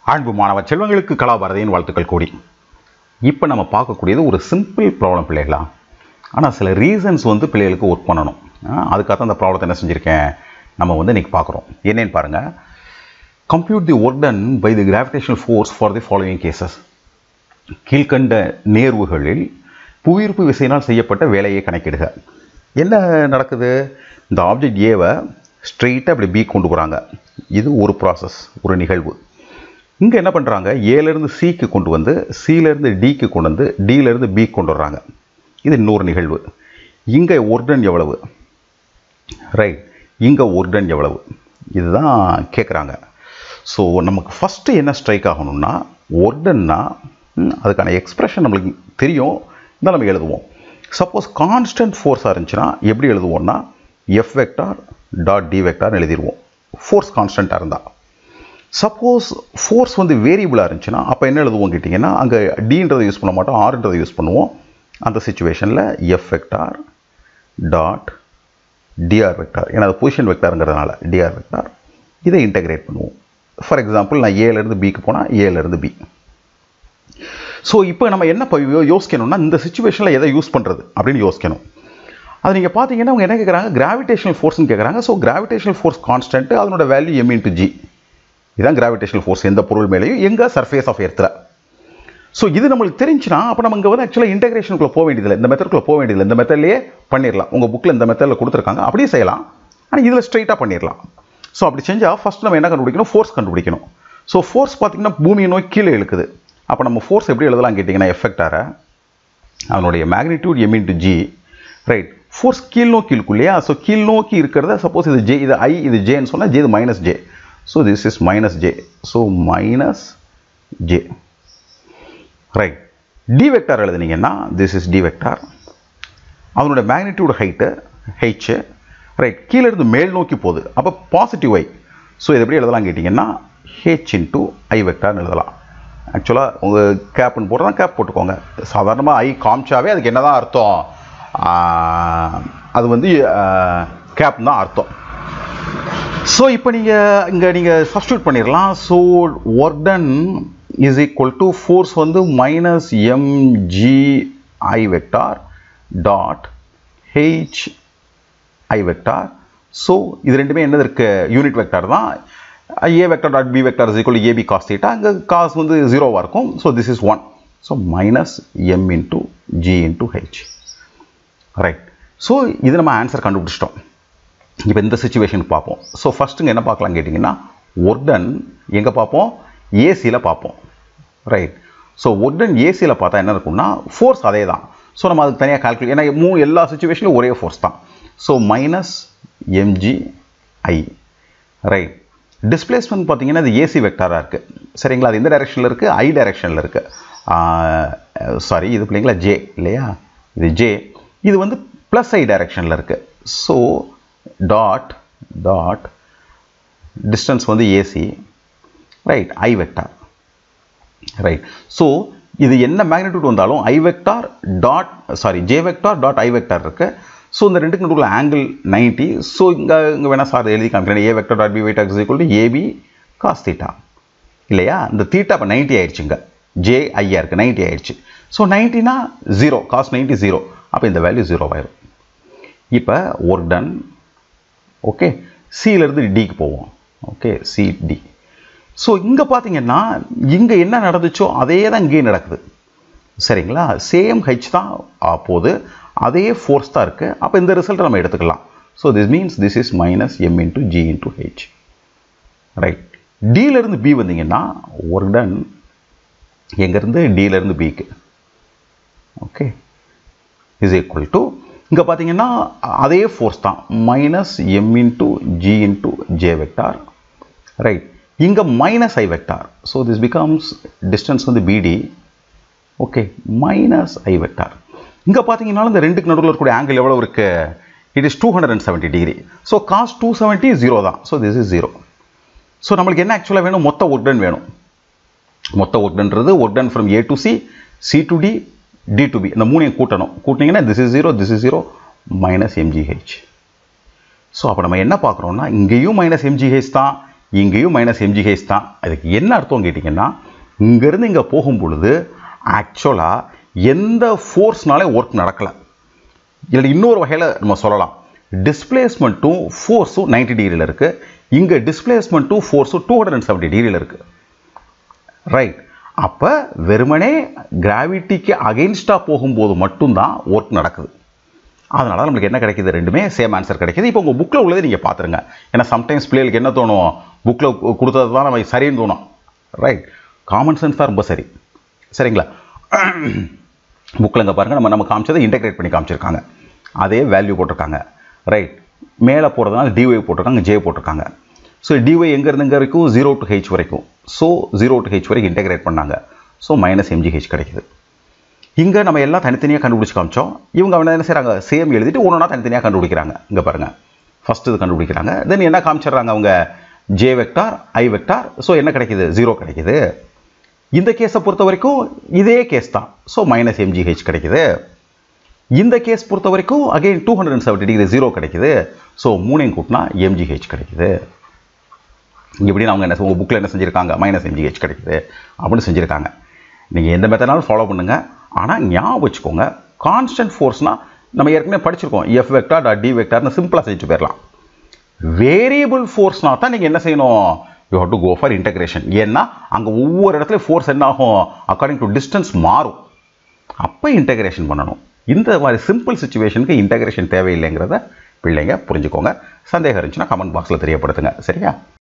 அன்பு மாணவ செல்வங்களுக்கு கலாபாரதியின் வாழ்த்துக்கள் கூடி இப்போ நம்ம பார்க்கக்கூடியது ஒரு சிம்பிள் ப்ராப்ளம் பிள்ளைகளா ஆனால் சில ரீசன்ஸ் வந்து பிள்ளைகளுக்கு ஒர்க் பண்ணணும் அதுக்காக தான் அந்த ப்ராப்ளத்தை என்ன செஞ்சுருக்கேன் நம்ம வந்து இன்றைக்கி பார்க்குறோம் என்னன்னு பாருங்கள் compute the work done by the gravitational force for the following cases கீழ்கண்ட நேர்வுகளில் புவியீர்ப்பு விசையினால் செய்யப்பட்ட வேலையை கணக்கிடுக என்ன நடக்குது இந்த ஆப்ஜெக்ட் ஏவை ஸ்ட்ரெயிட்டாக அப்படி பி கொண்டு போகிறாங்க இது ஒரு ப்ராசஸ் ஒரு நிகழ்வு இங்கே என்ன பண்ணுறாங்க ஏலேருந்து சிக்கு கொண்டு வந்து சியிலேருந்து டிக்கு கொண்டு வந்து டியிலேருந்து பி கொண்டு வர்றாங்க இது இன்னொரு நிகழ்வு இங்கே ஒர்டன் எவ்வளவு ரைட் இங்கே ஒர்டன் எவ்வளவு இதுதான் கேட்குறாங்க ஸோ நமக்கு ஃபஸ்ட்டு என்ன ஸ்ட்ரைக் ஆகணும்னா ஒர்டன்னா அதுக்கான எக்ஸ்ப்ரெஷன் நம்மளுக்கு தெரியும் தான் நம்ம எழுதுவோம் சப்போஸ் கான்ஸ்டன்ட் ஃபோர்ஸாக இருந்துச்சுன்னா எப்படி எழுதுவோம்னா எஃப் வெக்டார் டாட் டி வெக்டார்னு எழுதிடுவோம் ஃபோர்ஸ் கான்ஸ்டண்ட்டாக இருந்தால் சப்போஸ் ஃபோர்ஸ் வந்து வேரியபிளாக இருந்துச்சுன்னா அப்போ என்ன எழுதுவோம் கேட்டிங்கன்னா அங்கே டீன்றதை யூஸ் பண்ண மாட்டோம் ஆர்ன்றதை யூஸ் பண்ணுவோம் அந்த சுச்சுவேஷனில் F vector dot d r vector ஏன்னா அது பொசிஷன் வெக்டாருங்கிறதுனால டிஆர் வெக்டார் இதை இன்டகிரேட் பண்ணுவோம் ஃபார் எக்ஸாம்பிள் நான் ஏலேருந்து பிக்கு போனால் ஏலேருந்து பி ஸோ இப்போ நம்ம என்ன இப்போ யோசிக்கணும்னா இந்த சுச்சுவேஷனில் எதை யூஸ் பண்ணுறது அப்படின்னு யோசிக்கணும் அது நீங்கள் பார்த்தீங்கன்னா அவங்க என்ன கேட்குறாங்க கிராவிடேஷனல் ஃபோர்ஸ்னு கேட்குறாங்க ஸோ கிராவிடேஷனல் ஃபோர்ஸ் கான்ஸ்டன்ட் அதனோட வேல்யூ எம் இன்ட்டு ஜி இதுதான் கிராவிடேஷனல் ஃபோர்ஸ் எந்த பொருள் மேலேயும் எங்கே சர்ஃபேஸ் ஆஃப் எர்த்தில் ஸோ இது நம்மளுக்கு தெரிஞ்சுன்னா அப்போ நம்ம இங்கே வந்து ஆக்சுவலாக இன்டகிரேஷனுக்குள்ளே போக வேண்டியதில்லை இந்த மெத்தடுக்குள்ளே போக வேண்டியதில்லை இந்த மெத்தட்லேயே பண்ணிடலாம் உங்கள் புக்கில் இந்த மெத்தடில் கொடுத்துருக்காங்க அப்படியே செய்யலாம் ஆனால் இதில் ஸ்ட்ரைட்டாக பண்ணிடலாம் ஸோ அப்படி செஞ்சால் ஃபஸ்ட் நம்ம என்ன கண்டுபிடிக்கணும் ஃபோர்ஸ் கண்டுபிடிக்கணும் ஸோ ஃபோர்ஸ் பார்த்திங்கன்னா பூமியை நோக்கி கீழே இழுக்குது அப்போ நம்ம ஃபோர்ஸ் எப்படி எழுதலாம் கேட்டிங்கன்னா எஃபெக்டார அதனுடைய magnitude m into g right force கீழ் நோக்கி இருக்கும் இல்லையா ஸோ கீழ் நோக்கி இருக்கிறத சப்போஸ் இது ஜே இது ஐ இது ஜேன்னு சொன்னால் ஜே இது minus j so this is minus j so minus j right d vector எழுதுனீங்கன்னா திஸ் இஸ் டி வெக்டார் அதனோட மேக்னிடியூட் ஹைட்டு ஹெச் ரைட் கீழே இருந்து மேல் நோக்கி போகுது அப்போ பாசிட்டிவ் ஐ ஸோ இது எப்படி எழுதலாம் கேட்டிங்கன்னா ஹெச் இன்ட்டு ஐ வெக்டார்னு எழுதலாம் ஆக்சுவலாக உங்கள் கேப்னு போடுறதா கேப் போட்டுக்கோங்க சாதாரணமாக ஐ காமிச்சாவே அதுக்கு என்ன தான் அர்த்தம் அது வந்து கேப் தான் அர்த்தம் ஸோ இப்போ நீங்கள் இங்கே நீங்கள் சப்ஸ்டியூட் பண்ணிடலாம் so work done is equal to force வந்து minus m g i vector dot h i vector so இது ரெண்டுமே என்னது இருக்கு யூனிட் வெக்டார் தான் a vector dot b vector is equal a b cos theta அங்கே காஸ் வந்து ஜீரோவாக இருக்கும் so this is one so minus m into g into h right so இது நம்ம ஆன்சர் கண்டுபிடிச்சிட்டோம் இப்போ இந்த சுச்சுவேஷனுக்கு பார்ப்போம் ஸோ ஃபஸ்ட்டுங்க என்ன பார்க்கலாம் கேட்டிங்கன்னா ஒர்டன் எங்கே பார்ப்போம் ஏசியில் பார்ப்போம் ரைட் ஸோ ஒர்டன் ஏசியில் பார்த்தா என்ன இருக்கும்னா ஃபோர்ஸ் அதே தான் ஸோ நம்ம அதுக்கு தனியாக கால்குலேட் ஏன்னா மூ எல்லா சுச்சுவேஷனும் ஒரே ஃபோர்ஸ் தான் so minus m g i right displacement பார்த்தீங்கன்னா இது ஏசி வெக்டாராக இருக்குது சரிங்களா அது எந்த டைரெக்ஷனில் இருக்குது ஐ டைரெக்ஷனில் இருக்குது சாரி இது பிள்ளைங்களா ஜே இல்லையா இது ஜே இது வந்து ப்ளஸ் ஐ டைரெக்ஷனில் இருக்குது ஸோ டாட் டாட் டிஸ்டன்ஸ் வந்து a c right i vector right so இது என்ன மேக்னிடியூட் வந்தாலும் i vector dot sorry j vector dot i vector இருக்கு ஸோ இந்த ரெண்டுக்கு நடுவில் ஆங்கிள் நைன்ட்டி ஸோ இங்கே இங்கே வேணால் சார் எழுதி காமிக்கிறேன் a vector dot b vector is equal to a b cos theta இல்லையா இந்த தீட்டா இப்போ நைன்ட்டி ஆயிடுச்சுங்க ஜே ஐயா இருக்குது நைன்ட்டி ஆயிடுச்சு ஸோ நைன்ட்டினா ஜீரோ காஸ் நைன்ட்டி ஜீரோ அப்போ இந்த வேல்யூ ஜீரோ ஆயிரும் இப்போ ஒர்க் டன் ஓகே சியிலேருந்து டிக்கு போவோம் ஓகே சி டி ஸோ இங்கே பார்த்தீங்கன்னா இங்கே என்ன நடந்துச்சோ அதே தான் இங்கேயும் நடக்குது சரிங்களா சேம் ஹெச் தான் போகுது அதே ஃபோர்ஸ் தான் இருக்குது அப்போ இந்த ரிசல்ட்டை நம்ம எடுத்துக்கலாம் so this means this is minus m into g into h right டியிலேருந்து பி வந்தீங்கன்னா ஒர்க் டன் எங்கேருந்து டியிலேருந்து பிக்கு ஓகே இஸ் ஈக்குவல் டு இங்கே பார்த்தீங்கன்னா அதே ஃபோர்ஸ் தான் minus m into g into j vector right இங்கே minus i vector so this becomes distance வந்து b d okay minus i vector இங்கே பார்த்தீங்கன்னாலும் இந்த ரெண்டுக்கு நடுவில் இருக்கக்கூடிய ஆங்கிள் எவ்வளோ இருக்கு it is two hundred and seventy degree so cos two seventy zero தான் so this is zero so நம்மளுக்கு என்ன ஆக்சுவலாக வேணும் மொத்த ஒர்க் டன் வேணும் மொத்த ஒர்க் டன்றது work done from a to c c to d d to b இந்த மூணையும் கூட்டணும் கூட்டினீங்கன்னா this is zero this is zero minus m g h so அப்போ நம்ம என்ன பார்க்குறோம்னா இங்கேயும் மைனஸ் எம்ஜிஹெச் தான் இங்கேயும் மைனஸ் எம்ஜிஹெச் தான் அதுக்கு என்ன அர்த்தம் கேட்டிங்கன்னா இங்கேருந்து இங்கே போகும் பொழுது ஆக்சுவலாக எந்த ஃபோர்ஸ்னாலே ஒர்க் நடக்கலை இல்லை இன்னொரு வகையில் நம்ம சொல்லலாம் டிஸ்பிளேஸ்மெண்ட்டும் ஃபோர்ஸும் நைன்டி டிகிரியில் இருக்குது இங்கே டிஸ்பிளேஸ்மெண்ட்டும் ஃபோர்ஸும் டூ ஹண்ட்ரட் அண்ட் செவன்ட்டி டிகிரியில் இருக்குது ரைட் அப்போ வெறுமனே கிராவிட்டிக்கு அகெயின்ஸ்டாக போகும்போது மட்டும்தான் ஒர்க் நடக்குது அதனால நம்மளுக்கு என்ன கிடைக்குது ரெண்டுமே சேம் ஆன்சர் கிடைக்குது இப்போ உங்கள் புக்கில் உள்ளதை நீங்கள் பார்த்துருங்க ஏன்னா சம்டைம்ஸ் பிள்ளைகளுக்கு என்ன தோணும் புக்கில் கொடுத்தது தான் நம்ம சரின்னு தோணும் ரைட் காமன் சென்ஸ் தான் ரொம்ப சரி சரிங்களா புக்கில் இங்கே பாருங்கள் நம்ம நம்ம காமிச்சதை இன்டெகிரேட் பண்ணி காமிச்சிருக்காங்க அதே வேல்யூ போட்டிருக்காங்க ரைட் மேலே போகிறதுனால டிஒய் போட்டிருக்காங்க ஜே போட்டிருக்காங்க ஸோ டிஒய் எங்கேருந்து இங்கே வரைக்கும் ஜீரோ டு ஹெச் வரைக்கும் ஸோ ஜீரோ டு ஹெச் வரைக்கும் இன்டெகிரேட் பண்ணாங்க ஸோ மைனஸ் எம்ஜிஹெச் கிடைக்குது இங்கே நம்ம எல்லாம் தனித்தனியாக கண்டுபிடிச்சி காமிச்சோம் இவங்க அவனை என்ன செய்கிறாங்க சேம் எழுதிட்டு ஒன்று ஒன்றா தனித்தனியாக கண்டுபிடிக்கிறாங்க இங்கே பாருங்கள் ஃபஸ்ட்டு இது கண்டுபிடிக்கிறாங்க தென் என்ன காமிச்சிடுறாங்க அவங்க j vector i vector so என்ன கிடைக்குது ஜீரோ கிடைக்குது இந்த கேஸை பொறுத்த வரைக்கும் இதே கேஸ் தான் ஸோ மைனஸ் எம்ஜிஹெச் கிடைக்குது இந்த கேஸ் பொறுத்த வரைக்கும் again two hundred and seventy degree zero கிடைக்குது ஸோ மூணையும் கூட்டினா எம்ஜிஹெச் கிடைக்குது இப்படி அவங்க என்ன உங்கள் புக்கில் என்ன செஞ்சுருக்காங்க மைனஸ் எம்ஜிஹெச் கிடைக்குது அப்படின்னு செஞ்சுருக்காங்க நீங்கள் எந்த மெத்தனாலும் ஃபாலோ பண்ணுங்கள் ஆனால் ஞாபகம் வச்சுக்கோங்க கான்ஸ்டன்ட் ஃபோர்ஸ்னால் நம்ம ஏற்கனவே படிச்சிருக்கோம் எஃப் வெக்டார் டாட் டி வெக்டார்னு சிம்பிளாக செஞ்சுட்டு போயிடலாம் வேரியபிள் ஃபோர்ஸ்னால் தான் நீங்கள் என்ன செய்யணும் you have to go for integration ஏன்னா அங்கே ஒவ்வொரு இடத்துலையும் ஃபோர்ஸ் என்ன ஆகும் அக்கார்டிங் டு டிஸ்டன்ஸ் மாறும் அப்போ இன்டகிரேஷன் பண்ணணும் இந்த மாதிரி சிம்பிள் சுச்சுவேஷனுக்கு இன்டகிரேஷன் தேவையில்லைங்கிறத பிள்ளைங்க புரிஞ்சுக்கோங்க சந்தேகம் இருந்துச்சுன்னா கமெண்ட் பாக்ஸில் தெரியப்படுத்துங்க சரியா